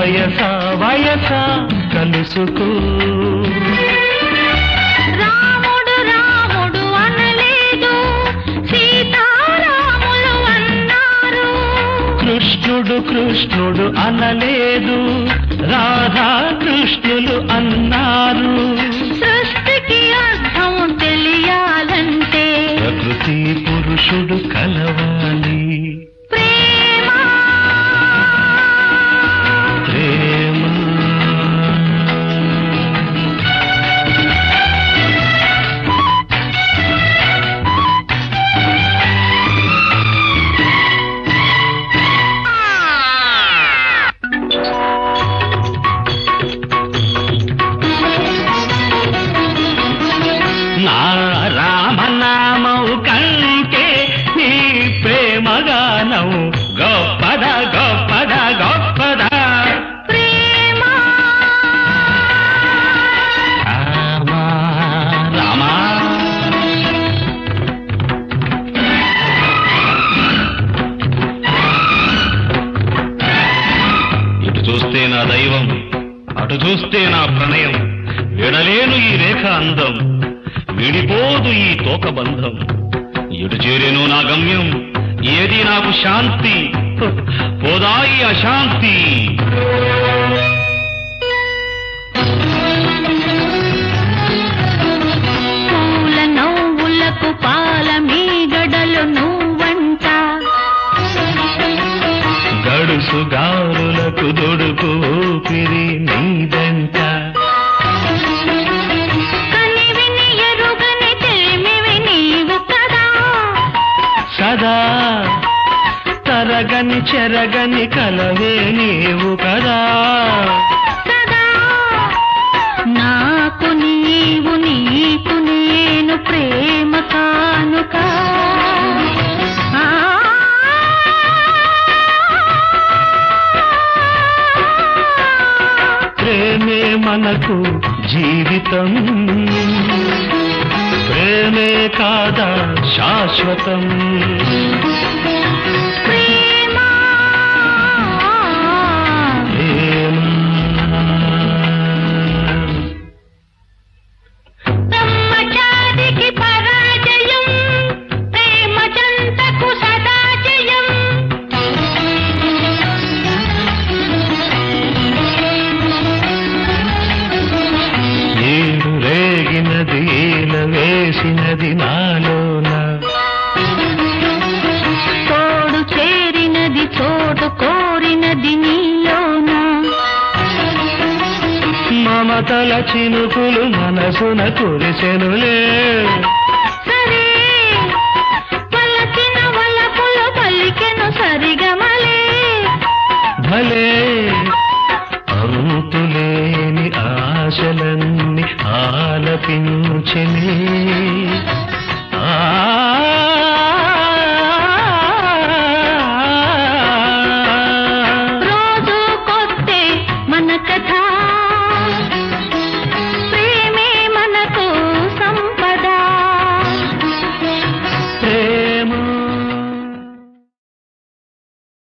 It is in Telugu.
వయస వయస కలుసుకో రాముడు రాముడు అనలేదు సీతారాములు అన్నారు కృష్ణుడు కృష్ణుడు అనలేదు రాధా కృష్ణులు అన్నారు సృష్టికి అర్థం తెలియాలంటే ప్రకృతి పురుషుడు కలవాలి ప్రేమ ప్రేమ నా రామనామం కంటే నీ ప్రేమగానం గొప్పద గొప్పద గొప్పద ప్రేమ రామా రామా ఇటు చూస్తే నా దైవం అటు చూస్తే నా ప్రణయం విడలేను ఈ రేఖ అందం విడిపోదు ఈ తోక బంధం ఎటు చేరేను నా గమ్యం ఏది నాకు శాంతి పోదా ఈ అశాంతి పూల నవ్వులకు పాల మీగడలు నువ్వంట గడుసు గారులకు దొడుకు ఊపిరి నీదంట కనివిని ఎరుగని తెలిమివి నీవు కదా సదా తరగని చెరగని కలవే నీవు కదా సదా నాకు నీవు నీకు నేను ప్రేమ కానుక ఆ. ప్రేమే మనకు జీవితం ప్రేమే కాదా శాశ్వతం ప్రేమ ప్రేమ బ్రహ్మచారికి పరాజయం ప్రేమ చంతకు సదా జయం ఏడు రేగినది ఈల వేసినది నాలోన తోడు చేరినది చోటు కోరినది నీలోన మమతల చినుకులు మనసున కురిసెనులే